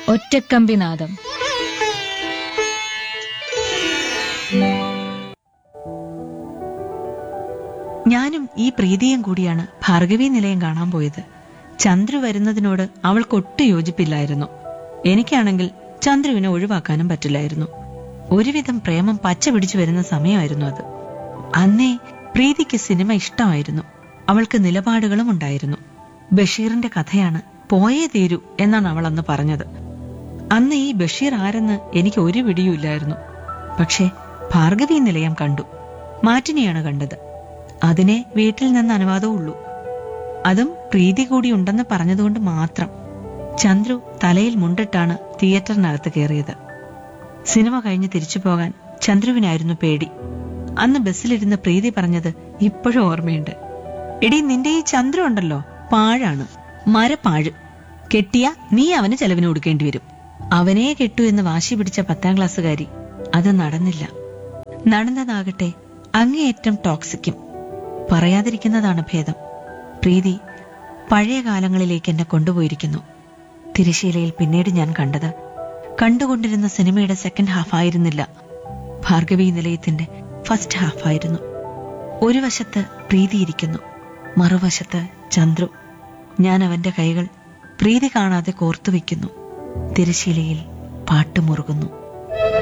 ഒറ്റക്കമ്പിനാദം ഞാനും ഈ പ്രീതിയും കൂടിയാണ് ഭാർഗവി നിലയം കാണാൻ പോയത് ചന്ദ്രു വരുന്നതിനോട് അവൾക്കൊട്ടും യോജിപ്പില്ലായിരുന്നു എനിക്കാണെങ്കിൽ ചന്ദ്രുവിനെ ഒഴിവാക്കാനും പറ്റില്ലായിരുന്നു ഒരുവിധം പ്രേമം പച്ച പിടിച്ചു വരുന്ന സമയമായിരുന്നു അത് അന്നേ പ്രീതിക്ക് സിനിമ ഇഷ്ടമായിരുന്നു അവൾക്ക് നിലപാടുകളും ഉണ്ടായിരുന്നു ബഷീറിന്റെ കഥയാണ് പോയേ തീരൂ എന്നാണ് അവൾ അന്ന് പറഞ്ഞത് അന്ന് ഈ ബഷീർ ആരെന്ന് എനിക്ക് ഒരു പിടിയുമില്ലായിരുന്നു പക്ഷേ ഭാർഗവി നിലയം കണ്ടു മാറ്റിനെയാണ് കണ്ടത് അതിനെ വീട്ടിൽ നിന്ന് അനുവാദവും ഉള്ളൂ അതും പ്രീതി കൂടി ഉണ്ടെന്ന് പറഞ്ഞതുകൊണ്ട് മാത്രം ചന്ദ്രു തലയിൽ മുണ്ടിട്ടാണ് തിയേറ്ററിനകത്ത് കയറിയത് സിനിമ കഴിഞ്ഞ് തിരിച്ചു പോകാൻ ചന്ദ്രുവിനായിരുന്നു പേടി അന്ന് ബസ്സിലിരുന്ന് പ്രീതി പറഞ്ഞത് ഇപ്പോഴും ഓർമ്മയുണ്ട് എടി നിന്റെ ഈ ചന്ദ്രു ഉണ്ടല്ലോ പാഴാണ് മരപ്പാഴ് കെട്ടിയ നീ അവന് ചെലവിന് കൊടുക്കേണ്ടി വരും അവനെ കെട്ടു എന്ന് വാശി പിടിച്ച പത്താം ക്ലാസ്സുകാരി അത് നടന്നില്ല നടന്നതാകട്ടെ അങ്ങേയറ്റം ടോക്സിക്കും പറയാതിരിക്കുന്നതാണ് ഭേദം പ്രീതി പഴയ കാലങ്ങളിലേക്ക് എന്നെ കൊണ്ടുപോയിരിക്കുന്നു തിരശീലയിൽ പിന്നീട് ഞാൻ കണ്ടത് കണ്ടുകൊണ്ടിരുന്ന സിനിമയുടെ സെക്കൻഡ് ഹാഫ് ആയിരുന്നില്ല ഭാർഗവി നിലയത്തിന്റെ ഫസ്റ്റ് ഹാഫ് ആയിരുന്നു ഒരു വശത്ത് പ്രീതി ഇരിക്കുന്നു മറുവശത്ത് ചന്ദ്രു ഞാൻ അവന്റെ കൈകൾ പ്രീതി കാണാതെ കോർത്തുവെക്കുന്നു തിരശീലയിൽ പാട്ടുമുറുകുന്നു